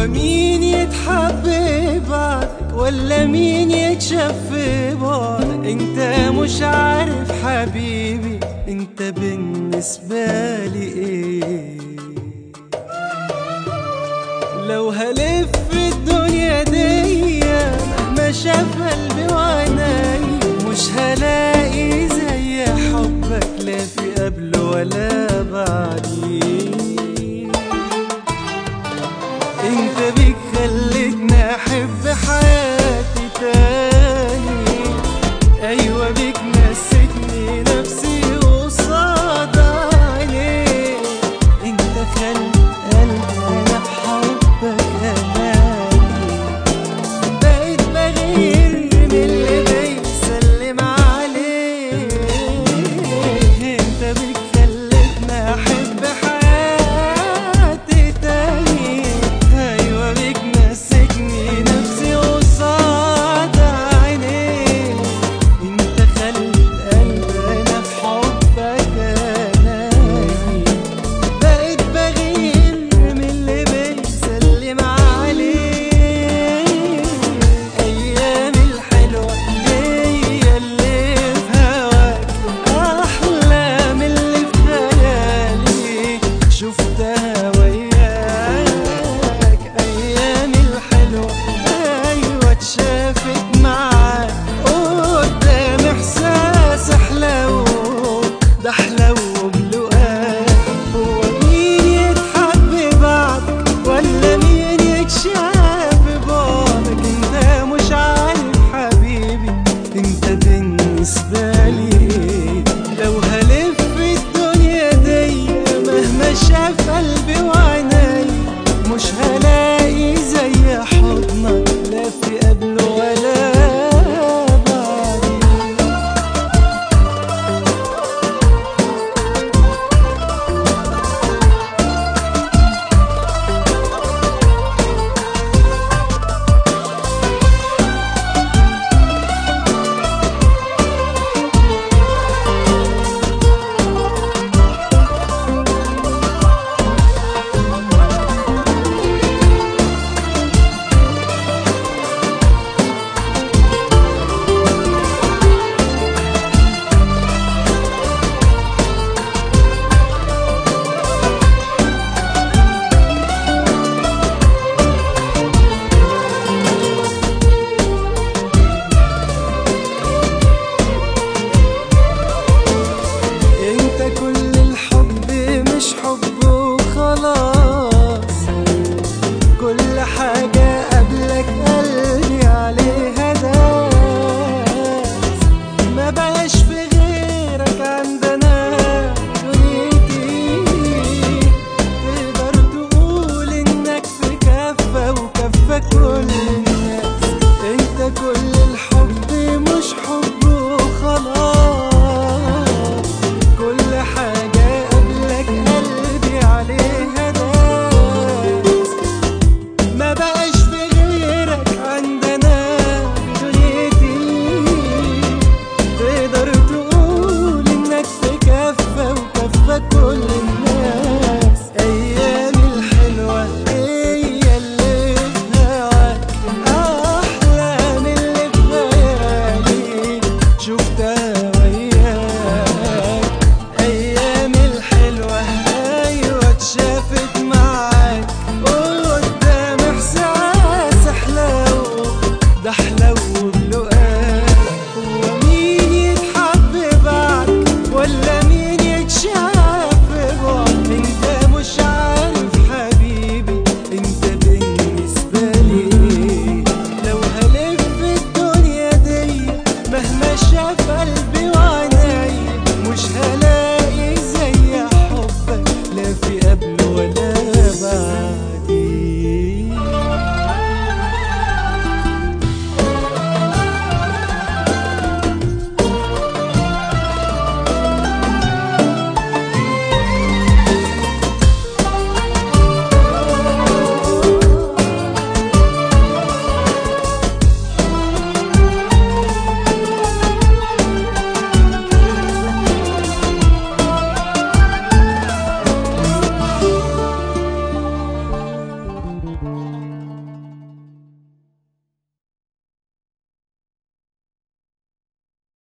هو مين يتحب بعدك ولا مين يتشاف في بعدك انت مش عارف حبيبي انت بالنسبة لي ايه لو هلف الدنيا دي مهما شاف قلبي وعيني مش هلاقي زي حبك لا في قبله ولا بعديه انت بيك خلتني احب حياتي تاني ايوه بيك نسيتني نفسي قصاد عينيك انت خلت قلبي انا بحبك اماني بقيت بغير من اللي بيسلم عليك انت بيك خلتني احب حياتي تاني ايوه بيك نسيتني نفسي قصاد عينيك انت خلت قلبي انا بحبك اناني بقيت بغير من اللي بيسلم عليه ايام الحلوه هي اللي في هواك احلى من اللي في خيالي شفتها وياك ايام الحلوه ايوه اتشافت معاك قدام احساس حلو ده حلو بلقاك هو مين يتحب بعدك ولا مين يتشاف بعدك انت مش عارف حبيبي انت بالنسبة لي ايه لو هلف الدنيا دي مهما شاف قلبي وعيني مش هلاقي